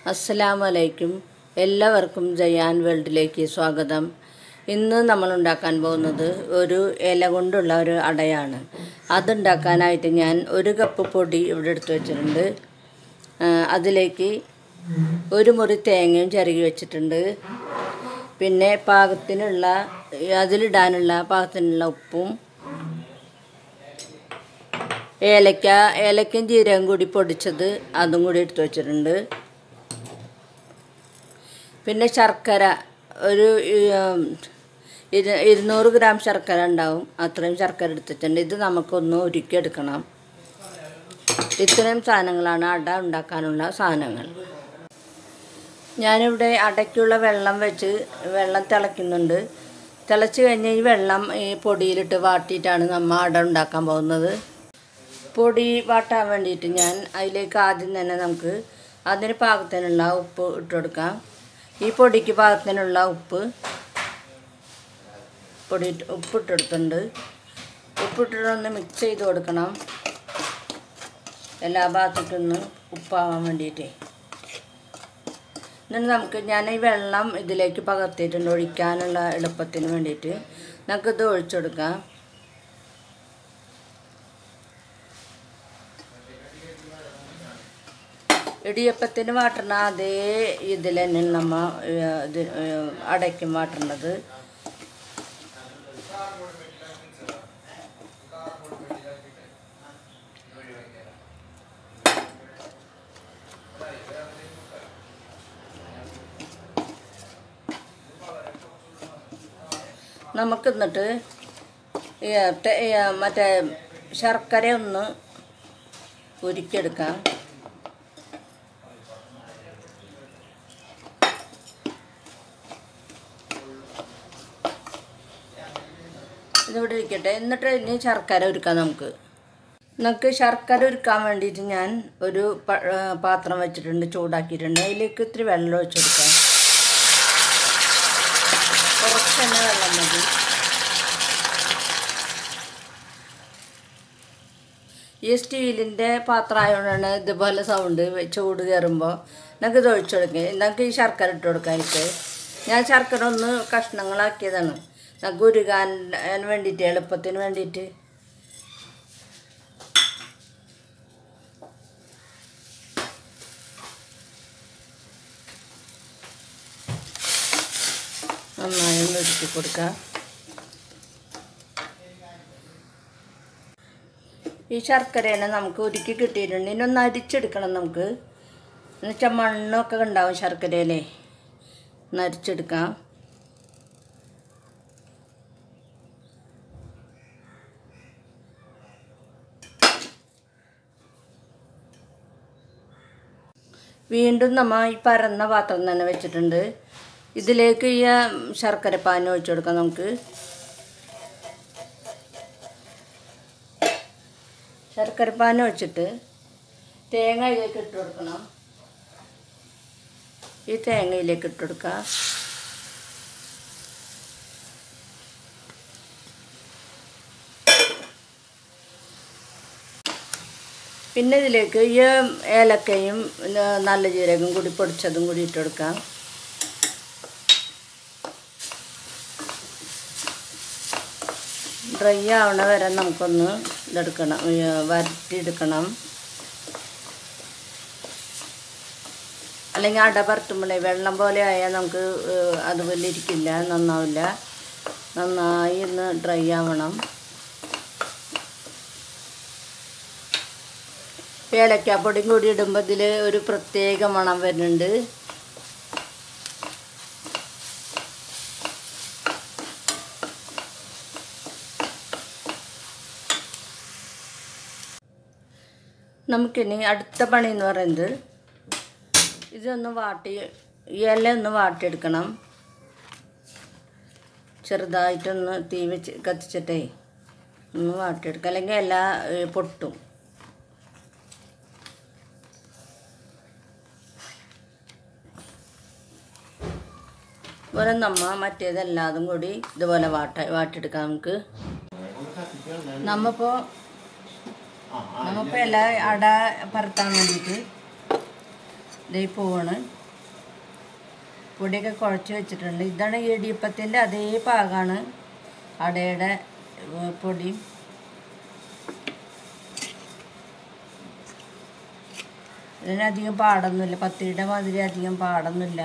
അസ്സലാമലൈക്കും എല്ലാവർക്കും ജയാൻ വേൾഡിലേക്ക് സ്വാഗതം ഇന്ന് നമ്മൾ ഉണ്ടാക്കാൻ പോകുന്നത് ഒരു ഇല കൊണ്ടുള്ള ഒരു അടയാണ് അതുണ്ടാക്കാനായിട്ട് ഞാൻ ഒരു കപ്പ് പൊടി ഇവിടെ എടുത്ത് വെച്ചിട്ടുണ്ട് ആ, അതിലേക്ക് ഒരു മുറി തേങ്ങയും ചിരകി വെച്ചിട്ടുണ്ട് പിന്നെ പാകത്തിനുള്ള അതിലിടാനുള്ള പാകത്തിനുള്ള ഉപ്പും ഏലക്ക ഏലക്കയും ജീരകം കൂടി പൊടിച്ചത് അതും കൂടി എടുത്ത് വെച്ചിട്ടുണ്ട് പിന്നെ ശർക്കര ഒരു ഉം, ഇരു- ഇരുന്നൂറ് ഗ്രാം ശർക്കര ഉണ്ടാവും അത്രയും ശർക്കര എടുത്തിട്ടുണ്ട് ഇത് നമുക്കൊന്ന് ഉരുക്കിയെടുക്കണം ഇത്രയും സാധനങ്ങളാണ് അട ഉണ്ടാക്കാനുള്ള സാധനങ്ങൾ ഞാനിവിടെ അടയ്ക്കുള്ള വെള്ളം വെച്ച് വെള്ളം തിളയ്ക്കുന്നുണ്ട് തിളച്ച് കഴിഞ്ഞ് ഈ വെള്ളം ഈ പൊടിയിലിട്ട് വാട്ടിയിട്ടാണ് നമ്മൾ അട ഉണ്ടാക്കാൻ പോകുന്നത് പൊടി വാട്ടാൻ വേണ്ടിയിട്ട് ഞാൻ അതിലേക്ക് ആദ്യം തന്നെ നമുക്ക് അതിന് പാകത്തിനുള്ള ഉപ്പ് ഇട്ട് കൊടുക്കാം ഈ പൊടിക്ക് പാകത്തിനുള്ള ഉപ്പ് പൊടി ഇട്ട് ഉപ്പിട്ടെടുത്തിട്ടുണ്ട് ഉപ്പിട്ടിട്ടൊന്ന് മിക്സ് ചെയ്ത് കൊടുക്കണം എല്ലാ ഭാഗത്തേക്കൊന്ന് ഉപ്പാവാൻ വേണ്ടിയിട്ട് എന്നിട്ട് നമുക്ക് ഞാൻ ഈ വെള്ളം ഇതിലേക്ക് പകർത്തിയിട്ടുണ്ട് ഒഴിക്കാനുള്ള എളുപ്പത്തിന് വേണ്ടിയിട്ട് നമുക്കിത് ഒഴിച്ചെടുക്കാം ഇടിയപ്പത്തിന് വാട്ടണ അതേ ഇതിൽ തന്നെ നമ്മ ഏഹ്, ഇത് ഏഹ്, അടയ്ക്കും വാട്ടേണ്ടത് നമുക്ക് എന്നിട്ട് ഈ തെ- ഈ മറ്റേ ശർക്കര ഒന്ന് ഉരുക്കിയെടുക്കാം ഇതിവിടെ ഇരിക്കട്ടെ എന്നിട്ട് ഇനി ശർക്കര ഉരുക്കാം നമുക്ക് നമുക്ക് ശർക്കര ഉരുക്കാൻ വേണ്ടിയിട്ട് ഞാൻ ഒരു പ- ആ, പാത്രം വെച്ചിട്ടുണ്ട് ചൂടാക്കിയിട്ടുണ്ട് അതിലേക്ക് ഇത്തിരി വെള്ളം ഒഴിച്ച് കൊടുക്കാം കുറച്ച് തന്നെ വെള്ളം മതി ഈ സ്റ്റീലിൻ്റെ പാത്രം ആയതുകൊണ്ടാണ് ഇതുപോലെ സൗണ്ട് ചൂട് കയറുമ്പോൾ നമുക്ക് ഇത് ഒഴിച്ചു കൊടുക്കുക നമുക്ക് ഈ ശർക്കര ഇട്ട് കൊടുക്കാം എനിക്ക് ഞാൻ ശർക്കര ഒന്ന് കഷ്ണങ്ങളാക്കിയതാണ് നമുക്ക് ഉരുകാൻ വേണ്ടിയിട്ട് എളുപ്പത്തിന് വേണ്ടിയിട്ട് നന്നായി ഒന്ന് ഉരുക്കി കൊടുക്കാം ഈ ശർക്കരേനെ നമുക്ക് ഉരുക്കി കിട്ടിയിട്ടുണ്ട് ഇനൊന്ന് അരിച്ചെടുക്കണം നമുക്ക് എന്നുവെച്ചാൽ മണ്ണൊക്കെ ഉണ്ടാവും ശർക്കരയിലേ ഒന്ന് അരിച്ചെടുക്കാം വീണ്ടും നമ്മൾ ഈ പരന്ന പാത്രം തന്നെ വെച്ചിട്ടുണ്ട് ഇതിലേക്ക് ഈ ആ, ശർക്കര പാനി ഒഴിച്ചു കൊടുക്കാം നമുക്ക് ശർക്കര പാനി ഒഴിച്ചിട്ട് തേങ്ങ ഇതിലേക്ക് ഇട്ട് കൊടുക്കണം ഈ തേങ്ങയിലേക്ക് ഇട്ട് കൊടുക്കുക പിന്നെ ഇതിലേക്ക് ഈ ഏലക്കയും പിന്നെ നല്ല ജീരകം കൂടി പൊടിച്ചതും കൂടി ഇട്ട് കൊടുക്കാം ഡ്രൈ ആവണ വരെ നമുക്കൊന്ന് ഇതെടുക്കണം ഈ വരട്ടിയെടുക്കണം അല്ലെങ്കിൽ അട പരത്തുമ്പോഴേ വെള്ളം പോലെ ആയാൽ നമുക്ക് ഏഹ്, അതുപോലെ ഇരിക്കില്ല നന്നാവില്ല നന്നായി ഒന്ന് ഡ്രൈ ആവണം ഏലക്കാപ്പൊടിയും കൂടി ഇടുമ്പോൾ ഇതിൽ ഒരു പ്രത്യേക മണം വരുന്നുണ്ട് നമുക്കിനി അടുത്ത പണി എന്ന് പറയുന്നത് ഇതൊന്ന് വാട്ടി ഈ ഇല ഒന്ന് വാട്ടിയെടുക്കണം ചെറുതായിട്ടൊന്ന് തീ വെച്ച് കത്തിച്ചിട്ടേ ഒന്ന് വാട്ടിയെടുക്കുക അല്ലെങ്കിൽ ഇല ഏ, പൊട്ടും ഇതുപോലെ നമ്മ മറ്റേതെല്ലാതും കൂടി ഇതുപോലെ വാട്ട വാട്ടിയെടുക്കാം നമുക്ക് നമ്മപ്പോൾ നമ്മപ്പോൾ ഇല അട പരത്താൻ വേണ്ടിയിട്ട് ഇതേ പോവാണ് പൊടിയൊക്കെ കുഴച്ച് വെച്ചിട്ടുണ്ട് ഇതാണ് ഇടിയപ്പത്തിൻ്റെ അതേ പാകമാണ് അടയുടെ ഏർ, പൊടി ഇതിനധികം പാടൊന്നുമില്ല പത്തിരിയുടെ മാതിരി അധികം പാടൊന്നുമില്ല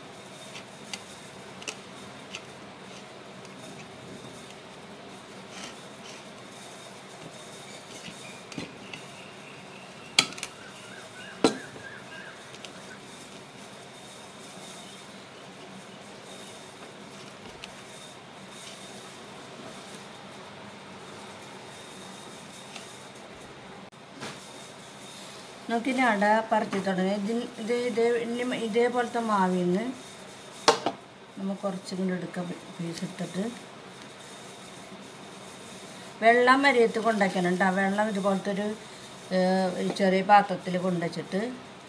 നമുക്കിനി അട പരത്തി തുടങ്ങി ഇതിന് ഇത് ഇതേ ഇനി ഇതേപോലത്തെ മാവിൽ നിന്ന് നമ്മൾ കുറച്ചും കൂടി എടുക്കാം പീസ് എടുത്തിട്ട് വെള്ളം മരിയത്ത് കൊണ്ടുവയ്ക്കണം കേട്ടോ വെള്ളം ഇതുപോലത്തെ ഒരു ഏർ, ഈ ചെറിയ പാത്രത്തിൽ കൊണ്ടുവച്ചിട്ട്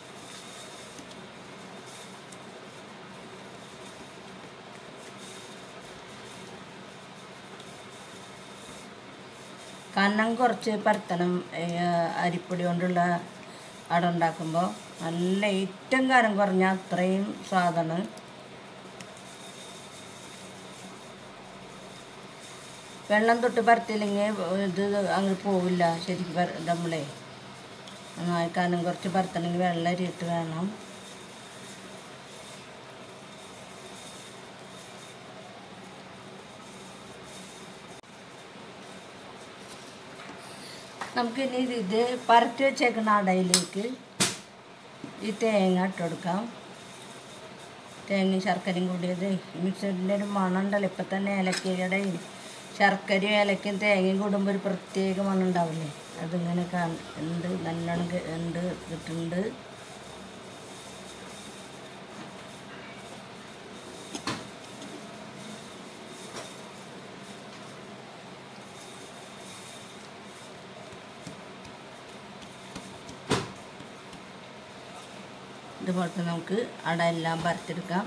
കനം കുറച്ച് പരത്തണം ഏർ, അരിപ്പൊടി കൊണ്ടുള്ള അട ഉണ്ടാക്കുമ്പോൾ നല്ല ഏറ്റവും കനം കുറഞ്ഞ അത്രയും സ്വാദാണ് വെള്ളം തൊട്ട് പരത്തില്ലെങ്കിൽ ഇത് അങ്ങ് പോവില്ല ശരിക്കും പര- നമ്മളെ നന്നായി കനം കുറച്ച് പരത്തണമെങ്കിൽ വെള്ളം അരിയിട്ട് വേണം നമുക്കിനി ഇത് ഇത് പരത്തി വെച്ചേക്കുന്ന അടയിലേക്ക് ഈ തേങ്ങ ഇട്ട് കൊടുക്കാം തേങ്ങയും ശർക്കരയും കൂടിയത് മിക്സറിൻ്റെ ഒരു മണം ഉണ്ടല്ലോ ഇപ്പം തന്നെ ഏലക്കയുടെ ശർക്കരയും ഏലക്കയും തേങ്ങയും കൂടുമ്പോൾ ഒരു പ്രത്യേക മണം ഉണ്ടാവില്ലേ അതിങ്ങനെ കാണ് ഉണ്ട് നല്ലോണം കി- ഉണ്ട് കിട്ടുന്നുണ്ട് ഇതുപോലത്തെ നമുക്ക് അട എല്ലാം പരത്തെടുക്കാം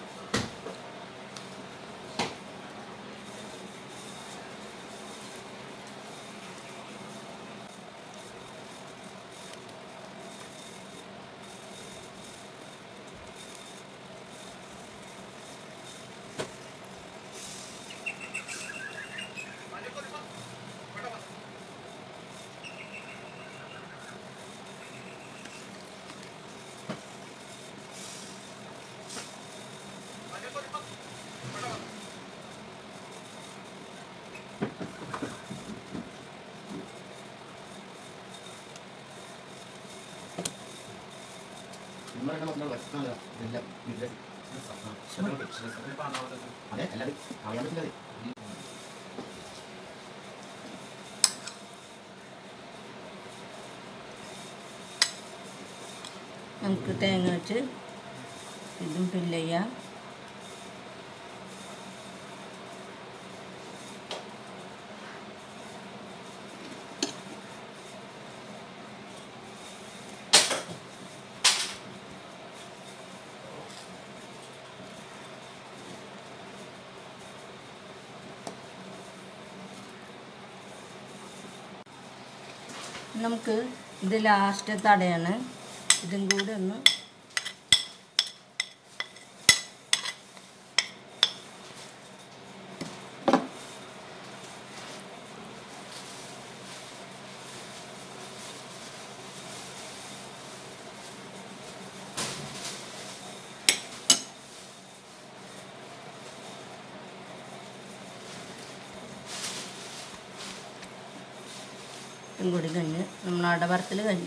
അതെ എല്ലാവരും അറിയാൻ പറ്റില്ല നമുക്ക് തേങ്ങ വെച്ച് ഇതും ഫില്ല് ചെയ്യാം നമുക്ക് ഇത് ലാസ്റ്റ് തടയാണ് ഇതും കൂടി ഒന്ന് ഇതും കൂടി കഴിഞ്ഞ് നമ്മൾ അടപറത്തിൽ കഴിഞ്ഞു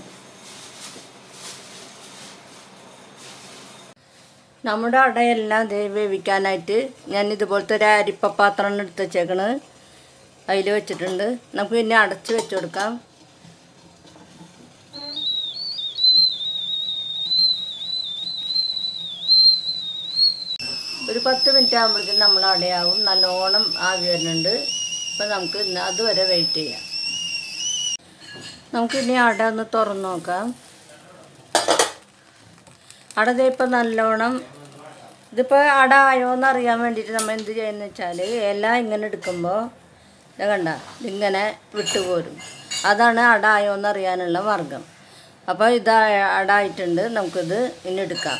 നമ്മുടെ അടയെല്ലാം ദേ വേവിക്കാനായിട്ട് ഞാൻ ഇതുപോലത്തെ ഒരു അരിപ്പ പാത്രം എടുത്ത് വെച്ചേക്കണ് അതിൽ വെച്ചിട്ടുണ്ട് നമുക്ക് പിന്നെ അടച്ച് വെച്ച് കൊടുക്കാം ഒരു പത്ത് മിനിറ്റ് ആകുമ്പോഴത്തേക്കും നമ്മൾ അടയാവും നല്ലോണം ആവി വരുന്നുണ്ട് അപ്പം നമുക്ക് ഇന്ന് അതുവരെ വെയിറ്റ് ചെയ്യാം നമുക്കിനി അട ഒന്ന് തുറന്ന് നോക്കാം അട ദേ ഇപ്പം നല്ലോണം ഇതിപ്പോൾ അട ആയോ എന്ന് അറിയാൻ വേണ്ടിയിട്ട് നമ്മൾ എന്ത് ചെയ്യുന്നത് വെച്ചാൽ ഇല ഇങ്ങനെ എടുക്കുമ്പോൾ ഇത് കണ്ട ഇതിങ്ങനെ വിട്ടുപോരും അതാണ് അട ആയോ എന്ന് അറിയാനുള്ള മാർഗം അപ്പോൾ ഇത് അട ആയിട്ടുണ്ട് നമുക്കിത് ഇനി എടുക്കാം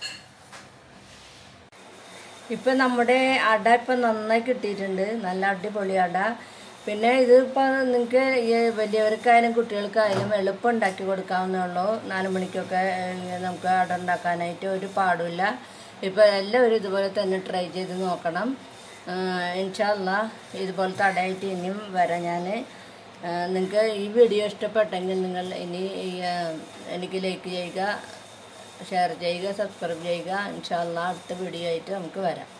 ഇപ്പം നമ്മുടെ അട ഇപ്പം നന്നായി കിട്ടിയിട്ടുണ്ട് നല്ല അടിപൊളി അട പിന്നെ ഇത് ഇപ്പോൾ നിങ്ങൾക്ക് ഈ വലിയവർക്കായാലും കുട്ടികൾക്കായാലും എളുപ്പം ഉണ്ടാക്കി കൊടുക്കാവുന്നേ ഉള്ളൂ നാല് മണിക്കൊക്കെ ഏഹ്, നമുക്ക് അട ഉണ്ടാക്കാനായിട്ട് ഒരു പാടുമില്ല ഇപ്പോൾ എല്ലാവരും ഇതുപോലെ തന്നെ ട്രൈ ചെയ്ത് നോക്കണം ഇൻഷാല്ല ഇതുപോലത്തെ അടയായിട്ട് ഇനിയും വരാം ഞാൻ നിങ്ങൾക്ക് ഈ വീഡിയോ ഇഷ്ടപ്പെട്ടെങ്കിൽ നിങ്ങൾ ഇനി ഈ, ആ, എനിക്ക് ലൈക്ക് ചെയ്യുക ഷെയർ ചെയ്യുക സബ്സ്ക്രൈബ് ചെയ്യുക ഇൻഷാല്ല അടുത്ത വീഡിയോ ആയിട്ട് നമുക്ക് വരാം